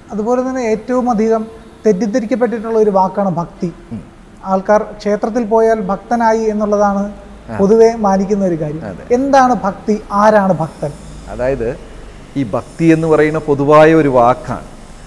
അതുപോലെ തന്നെ ഏറ്റവും അധികം തെറ്റിദ്ധരിക്കപ്പെട്ടിട്ടുള്ള ഒരു വാക്കാണ് ഭക്തി ആൾക്കാർ ക്ഷേത്രത്തിൽ പോയാൽ ഭക്തനായി എന്നുള്ളതാണ് പൊതുവെ മാനിക്കുന്ന ഒരു കാര്യം എന്താണ് ഭക്തി ആരാണ് ഭക്തൻ അതായത് ഈ ഭക്തി എന്ന് പറയുന്ന പൊതുവായ ഒരു വാക്കാണ്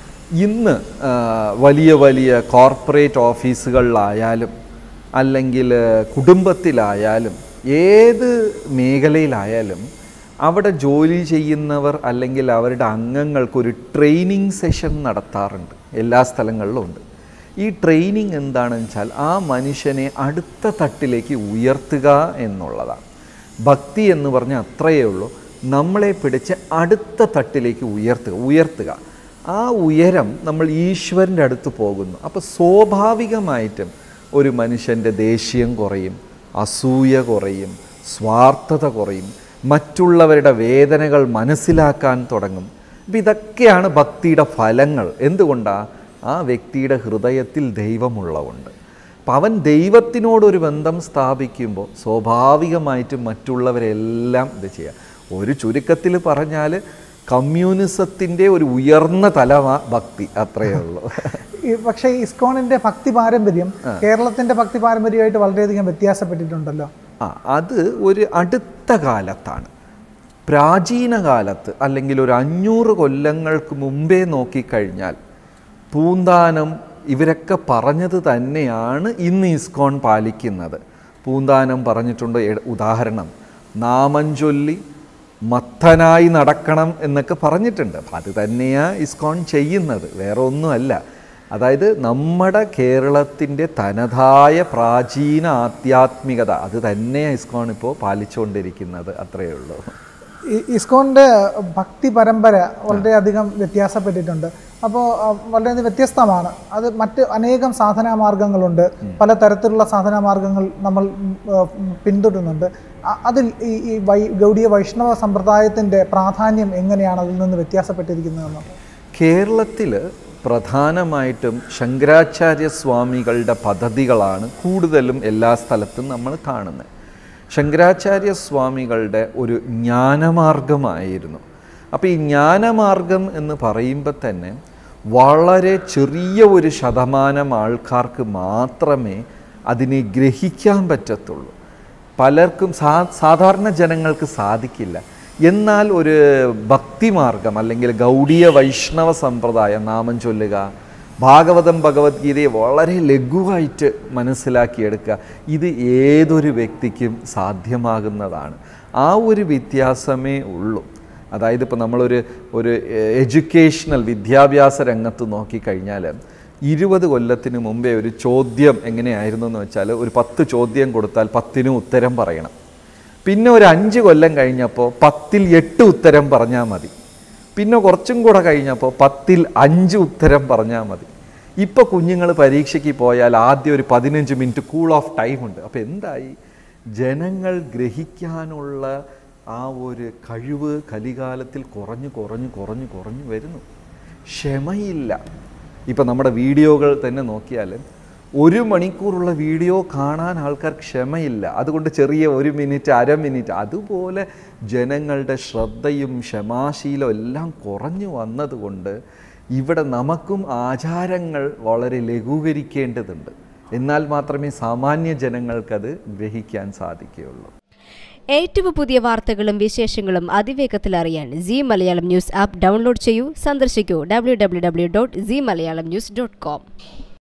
ഇന്ന് ആ, വലിയ വലിയ കോർപ്പറേറ്റ് ഓഫീസുകളിലായാലും അല്ലെങ്കിൽ കുടുംബത്തിലായാലും ഏത് മേഖലയിലായാലും അവിടെ ജോലി ചെയ്യുന്നവർ അല്ലെങ്കിൽ അവരുടെ അംഗങ്ങൾക്ക് ഒരു ട്രെയിനിങ് സെഷൻ നടത്താറുണ്ട് എല്ലാ സ്ഥലങ്ങളിലും ഉണ്ട് ഈ ട്രെയിനിങ് എന്താണെന്ന് വെച്ചാൽ ആ മനുഷ്യനെ അടുത്ത തട്ടിലേക്ക് ഉയർത്തുക എന്നുള്ളതാണ് ഭക്തി എന്ന് പറഞ്ഞാൽ അത്രയേ ഉള്ളൂ നമ്മളെ പിടിച്ച് അടുത്ത തട്ടിലേക്ക് ഉയർത്തുക ഉയർത്തുക ആ ഉയരം നമ്മൾ ഈശ്വരൻ്റെ അടുത്ത് പോകുന്നു അപ്പോൾ സ്വാഭാവികമായിട്ടും ഒരു മനുഷ്യൻ്റെ ദേഷ്യം കുറയും അസൂയ കുറയും സ്വാർത്ഥത കുറയും മറ്റുള്ളവരുടെ വേദനകൾ മനസ്സിലാക്കാൻ തുടങ്ങും അപ്പം ഇതൊക്കെയാണ് ഭക്തിയുടെ ഫലങ്ങൾ എന്തുകൊണ്ടാണ് ആ വ്യക്തിയുടെ ഹൃദയത്തിൽ ദൈവമുള്ളതുകൊണ്ട് അപ്പം അവൻ ദൈവത്തിനോടൊരു ബന്ധം സ്ഥാപിക്കുമ്പോൾ സ്വാഭാവികമായിട്ടും മറ്റുള്ളവരെല്ലാം ഇത് ചെയ്യുക ഒരു ചുരുക്കത്തിൽ പറഞ്ഞാൽ കമ്മ്യൂണിസത്തിൻ്റെ ഒരു ഉയർന്ന തലമാ ഭക്തി അത്രയേ ഉള്ളൂ ഈ പക്ഷേ ഇസ്കോണിന്റെ ഭക്തി പാരമ്പര്യം കേരളത്തിന്റെ ഭക്തി പാരമ്പര്യമായിട്ട് വളരെയധികം വ്യത്യാസപ്പെട്ടിട്ടുണ്ടല്ലോ ആ അത് ഒരു അടുത്ത കാലത്താണ് പ്രാചീന കാലത്ത് അല്ലെങ്കിൽ ഒരു അഞ്ഞൂറ് കൊല്ലങ്ങൾക്ക് മുമ്പേ നോക്കിക്കഴിഞ്ഞാൽ പൂന്താനം ഇവരൊക്കെ പറഞ്ഞത് തന്നെയാണ് ഇന്ന് ഇസ്കോൺ പാലിക്കുന്നത് പൂന്താനം പറഞ്ഞിട്ടുണ്ട് എ- ഉദാഹരണം നാമം ചൊല്ലി മത്തനായി നടക്കണം എന്നൊക്കെ പറഞ്ഞിട്ടുണ്ട് അപ്പം അത് തന്നെയാണ് ഇസ്കോൺ ചെയ്യുന്നത് വേറെ ഒന്നുമല്ല അതായത് നമ്മുടെ കേരളത്തിൻ്റെ തനതായ പ്രാചീന ആധ്യാത്മികത അത് തന്നെയാണ് ഇസ്കോൺ ഇപ്പോൾ പാലിച്ചുകൊണ്ടിരിക്കുന്നത് അത്രയേ ഉള്ളൂ ഈ- ഇസ്കോണിന്റെ ഭക്തി പരമ്പര വളരെയധികം വ്യത്യാസപ്പെട്ടിട്ടുണ്ട് അപ്പോൾ വളരെയധികം വ്യത്യസ്തമാണ് അത് മറ്റ് അനേകം സാധനാ മാർഗങ്ങളുണ്ട് പല തരത്തിലുള്ള സാധനാ മാർഗങ്ങൾ നമ്മൾ ഉം, ആ, ഉം, പിന്തുടരുന്നുണ്ട് അ- അതിൽ ഈ ഈ വൈ ഗൗഡീയ വൈഷ്ണവ സമ്പ്രദായത്തിന്റെ പ്രാധാന്യം എങ്ങനെയാണ് അതിൽ നിന്ന് വ്യത്യാസപ്പെട്ടിരിക്കുന്നതെന്ന് കേരളത്തിൽ പ്രധാനമായിട്ടും ശങ്കരാചാര്യ സ്വാമികളുടെ പദ്ധതികളാണ് കൂടുതലും എല്ലാ സ്ഥലത്തും നമ്മൾ കാണുന്നത് ശങ്കരാചാര്യ സ്വാമികളുടെ ഒരു ജ്ഞാനമാർഗമായിരുന്നു അപ്പോൾ ഈ ജ്ഞാനമാർഗം എന്ന് പറയുമ്പോൾ തന്നെ വളരെ ചെറിയ ഒരു ശതമാനം ആൾക്കാർക്ക് മാത്രമേ അതിനെ ഗ്രഹിക്കാൻ പറ്റത്തുള്ളൂ പലർക്കും സാ സാധാരണ ജനങ്ങൾക്ക് സാധിക്കില്ല എന്നാൽ ഒരു ഭക്തിമാർഗം അല്ലെങ്കിൽ ഗൗഡീയ വൈഷ്ണവ സമ്പ്രദായം നാമം ചൊല്ലുക ഭാഗവതം ഭഗവത്ഗീതയെ വളരെ ലഘുവായിട്ട് മനസ്സിലാക്കിയെടുക്കുക ഇത് ഏതൊരു വ്യക്തിക്കും സാധ്യമാകുന്നതാണ് ആ ഒരു വ്യത്യാസമേ ഉള്ളൂ അതായത് ഇപ്പോൾ നമ്മളൊരു ഒരു എഡ്യൂക്കേഷണൽ വിദ്യാഭ്യാസ രംഗത്ത് നോക്കിക്കഴിഞ്ഞാൽ ഇരുപത് കൊല്ലത്തിന് മുമ്പേ ഒരു ചോദ്യം എങ്ങനെയായിരുന്നു എന്ന് വെച്ചാൽ ഒരു പത്ത് ചോദ്യം കൊടുത്താൽ പത്തിനും ഉത്തരം പറയണം പിന്നെ ഒരു അഞ്ച് കൊല്ലം കഴിഞ്ഞപ്പോൾ പത്തിൽ എട്ട് ഉത്തരം പറഞ്ഞാൽ മതി പിന്നെ കുറച്ചും കൂടെ കഴിഞ്ഞപ്പോൾ പത്തിൽ അഞ്ച് ഉത്തരം പറഞ്ഞാൽ മതി ഇപ്പോൾ കുഞ്ഞുങ്ങൾ പരീക്ഷയ്ക്ക് പോയാൽ ആദ്യം ഒരു പതിനഞ്ച് മിനിറ്റ് കൂൾ ഓഫ് ടൈം ഉണ്ട് അപ്പോൾ എന്തായി ജനങ്ങൾ ഗ്രഹിക്കാനുള്ള ആ ഒരു കഴിവ് കലികാലത്തിൽ കുറഞ്ഞു കുറഞ്ഞു കുറഞ്ഞു കുറഞ്ഞു വരുന്നു ക്ഷമയില്ല ഇപ്പം നമ്മുടെ വീഡിയോകൾ തന്നെ നോക്കിയാൽ ഒരു മണിക്കൂറുള്ള വീഡിയോ കാണാൻ ആൾക്കാർ ക്ഷമയില്ല അതുകൊണ്ട് ചെറിയ ഒരു മിനിറ്റ് അര മിനിറ്റ് അതുപോലെ ജനങ്ങളുടെ ശ്രദ്ധയും ക്ഷമാശീലവും എല്ലാം കുറഞ്ഞു വന്നതുകൊണ്ട് ഇവിടെ നമുക്കും ആചാരങ്ങൾ വളരെ ലഘൂകരിക്കേണ്ടതുണ്ട് എന്നാൽ മാത്രമേ സാമാന്യ ജനങ്ങൾക്കത് ഗ്രഹിക്കാൻ സാധിക്കുകയുള്ളൂ ഏറ്റവും പുതിയ വാർത്തകളും വിശേഷങ്ങളും അതിവേഗത്തിൽ അറിയാൻ C Malayalam news app download ചെയ്യൂ സന്ദർശിക്കൂ W W W dot C Malayalam news dot com